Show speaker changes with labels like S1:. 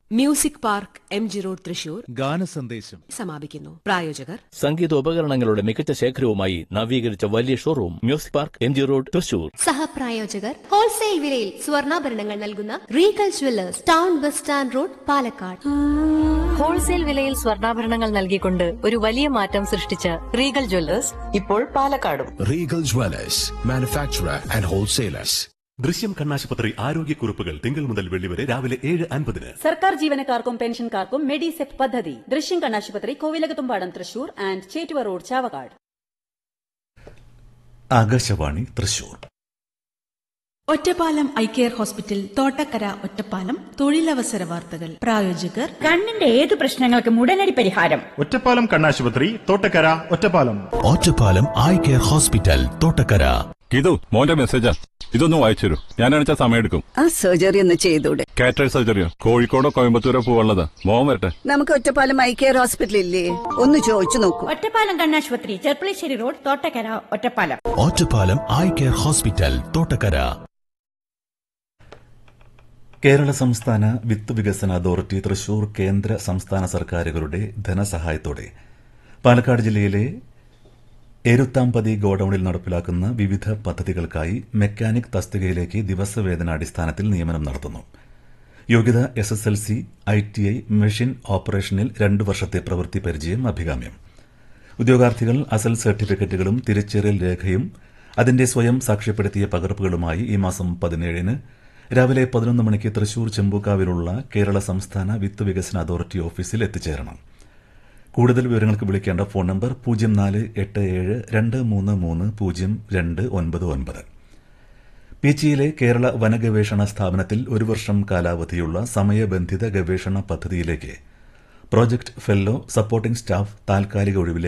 S1: Music park M G road Thrissur
S2: ഗാനസന്ദേശം
S1: സമാപിക്കുന്നു പ്രായോജകർ
S3: സംഗീതോപകരണങ്ങളുടെ മികച്ച ശേഖരവുമായി നവീകരിച്ച വലിയ showroom music park M G road Thrissur
S4: സഹപ്രായോജകർ ഹോൾസെയിൽ വിലയിൽ സ്വർണ്ണാഭരണങ്ങൾ നൽകുന്ന regal jewellers town bus stand road Palakkad
S5: wholesale വിലയിൽ സ്വർണ്ണാഭരണങ്ങൾ നൽകിക്കൊണ്ട് ഒരു വലിയ മാറ്റം സൃഷ്ടിച്ച റീഗൽ ജ്വല്ലേഴ്സ് ഇപ്പോൾ പാലക്കാടും
S6: Regal Dwellers, manufacturer and wholesalers.
S7: ദൃശ്യം കണ്ണാശുപത്രി ആരോഗ്യക്കുറിപ്പുകൾ തിങ്കൾ മുതൽ വെള്ളി വരെ രാവിലെ ഏഴ് അൻപതിന്
S8: സർക്കാർ ജീവനക്കാർക്കും പെൻഷൻകാർക്കും മെഡിസെപ് പദ്ധതി ദൃശ്യം കണ്ണാശുപത്രി Kovilakathumpadam Thrissur and Chettuva road Chavakkad
S9: Akashvani Thrissur
S10: Ottapalam eye care hospital Thottakkara Ottapalam തൊഴിലവസര വാർത്തകൾ പ്രായോജകർ
S11: കണ്ണിന്റെ ഏത് പ്രശ്നങ്ങൾക്കും ഉടനടി പരിഹാരം
S12: ഒറ്റപ്പാലം കണ്ണാശുപത്രി Thottakkara Ottapalam
S6: Ottapalam eye care hospital Thottakkara
S13: ഇതു മോന്റെ മെസ്സേജാ ഇതൊന്ന് വായിച്ചു ഞാനാണിച്ച സമയമെടുക്കും
S14: ആ സർജറി ഒന്ന് ചെയ്തൂടെ
S13: കാറ്ററേറ്റ് സർജറിയോ കോഴിക്കോടോ കോയമ്പത്തൂരോ പോവാനുള്ളതാ മോൻ വരട്ടെ
S14: നമുക്ക് ഒറ്റപ്പാലം ഐ കെയർ ഹോസ്പിറ്റൽ ഇല്ലേ ഒന്ന് ചോദിച്ചു നോക്കൂ
S11: ഒറ്റപ്പാലം കണ്ണാശുപത്രി Cherpulassery road Thottakkara Ottapalam
S6: Ottapalam eye care hospital Thottakkara
S9: Kerala സംസ്ഥാന വിത്ത് വികസന അതോറിറ്റി തൃശൂർ കേന്ദ്ര സംസ്ഥാന സർക്കാരുകളുടെ ധനസഹായത്തോടെ പാലക്കാട് ജില്ലയിലെ എരുത്താമ്പതി ഗോഡൌണിൽ നടപ്പിലാക്കുന്ന വിവിധ പദ്ധതികൾക്കായി മെക്കാനിക് തസ്തികയിലേക്ക് ദിവസവേതനാടിസ്ഥാനത്തിൽ നിയമനം നടത്തുന്നു യോഗ്യത S S L C I T I machine ഓപ്പറേഷനിൽ രണ്ടു വർഷത്തെ പ്രവൃത്തി പരിചയം അഭികാമ്യം ഉദ്യോഗാർത്ഥികൾ അസൽ സർട്ടിഫിക്കറ്റുകളും തിരിച്ചറിയൽ രേഖയും അതിന്റെ സ്വയം സാക്ഷ്യപ്പെടുത്തിയ പകർപ്പുകളുമായി ഈ മാസം പതിനേഴിന് രാവിലെ പതിനൊന്ന് മണിക്ക് തൃശൂർ ചെമ്പൂക്കാവിലുള്ള കേരള സംസ്ഥാന വിത്ത് വികസന അതോറിറ്റി ഓഫീസിൽ എത്തിച്ചേരണം കൂടുതൽ വിവരങ്ങൾക്ക് വിളിക്കേണ്ട ഫോൺ നമ്പർ പൂജ്യം നാല് എട്ട് ഏഴ് രണ്ട് മൂന്ന് മൂന്ന് പൂജ്യം രണ്ട് ഒൻപത് ഒൻപത് പീച്ചിയിലെ കേരള വനഗവേഷണ സ്ഥാപനത്തിൽ ഒരു വർഷം കാലാവധിയുള്ള സമയബന്ധിത ഗവേഷണ പദ്ധതിയിലേക്ക് പ്രോജക്ട് ഫെല്ലോ സപ്പോർട്ടിംഗ് സ്റ്റാഫ് താൽക്കാലിക ഒഴിവിലേക്ക്